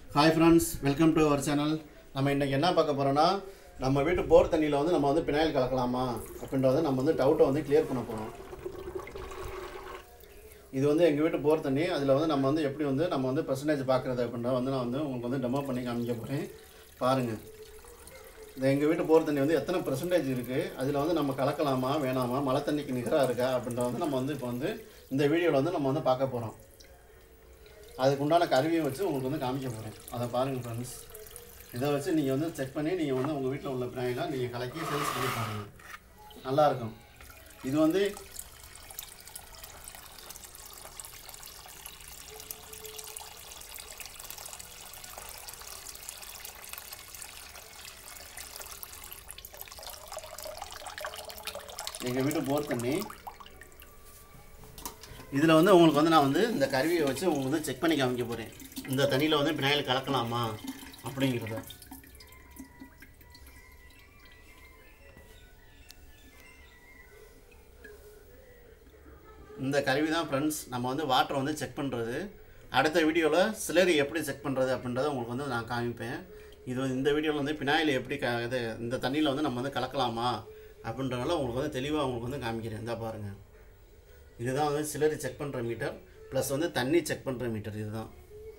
hi friends welcome to our channel நம்ம இன்றைக்கி என்ன பார்க்க போகிறோன்னா நம்ம வீட்டு போர் தண்ணியில் வந்து நம்ம வந்து பினாயில் கலக்கலாமா அப்படின்றத நம்ம வந்து டவுட்டை வந்து கிளியர் பண்ண போகிறோம் இது வந்து எங்கள் வீட்டு போர் தண்ணி அதில் வந்து நம்ம வந்து எப்படி வந்து நம்ம வந்து பர்சன்டேஜ் பார்க்குறது அப்படின்றத வந்து நான் வந்து உங்களுக்கு வந்து டெமோ பண்ணி காமிக்க போகிறேன் பாருங்கள் இந்த எங்கள் வீட்டு போர் தண்ணி வந்து எத்தனை பர்சன்டேஜ் இருக்குது அதில் வந்து நம்ம கலக்கலாமா வேணாமா மழை தண்ணிக்கு நிகராக இருக்கா அப்படின்றத வந்து நம்ம வந்து இப்போ வந்து இந்த வீடியோவில் வந்து நம்ம வந்து பார்க்க போகிறோம் அதுக்கு உண்டான கருவியை வச்சு உங்களுக்கு வந்து காமிக்க போகிறேன் அதை பாருங்கள் ஃப்ரெண்ட்ஸ் இதை வச்சு நீங்கள் வந்து செக் பண்ணி நீங்கள் வந்து உங்கள் வீட்டில் உள்ள பிராணிலாம் நீங்கள் கலக்கி சேல்ஸ் பண்ணி பாருங்கள் நல்லாயிருக்கும் இது வந்து எங்கள் வீட்டு போர் தண்ணி இதில் வந்து உங்களுக்கு வந்து நான் வந்து இந்த கருவியை வச்சு உங்களுக்கு வந்து செக் பண்ணி காமிக்க போகிறேன் இந்த தண்ணியில் வந்து பினாயில் கலக்கலாமா அப்படிங்கிறத இந்த கருவி தான் ஃப்ரெண்ட்ஸ் நம்ம வந்து வாட்டரை வந்து செக் பண்ணுறது அடுத்த வீடியோவில் சிலரி எப்படி செக் பண்ணுறது அப்படின்றத உங்களுக்கு வந்து நான் காமிப்பேன் இது வந்து இந்த வீடியோவில் வந்து பினாயில் எப்படி க இது இந்த தண்ணியில் வந்து நம்ம வந்து கலக்கலாமா அப்படின்றனால உங்களுக்கு வந்து தெளிவாக உங்களுக்கு வந்து காமிக்கிறேன் இந்த பாருங்கள் இதுதான் வந்து சிலரி செக் பண்ணுற மீட்டர் ப்ளஸ் வந்து தண்ணி செக் பண்ணுற மீட்டர் இதுதான்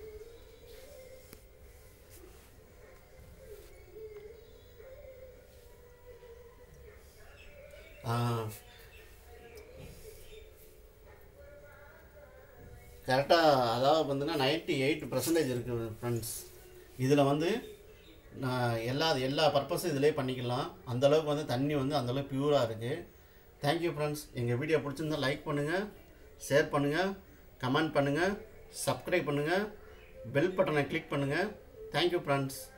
ஆ கரெக்டாக அதாவது வந்துன்னா நைன்ட்டி எயிட் பர்சன்டேஜ் இருக்குது ஃப்ரெண்ட்ஸ் இதில் வந்து நான் எல்லா எல்லா பர்பஸும் இதிலே பண்ணிக்கலாம் அந்தளவுக்கு வந்து தண்ணி வந்து அந்தளவுக்கு பியூராக இருக்குது தேங்க்யூ ஃப்ரெண்ட்ஸ் எங்கள் வீடியோ பிடிச்சிருந்தா லைக் பண்ணுங்கள் ஷேர் பண்ணுங்கள் கமெண்ட் பண்ணுங்கள் சப்ஸ்கிரைப் பண்ணுங்கள் பெல் பட்டனை கிளிக் பண்ணுங்கள் தேங்க்யூ ஃப்ரெண்ட்ஸ்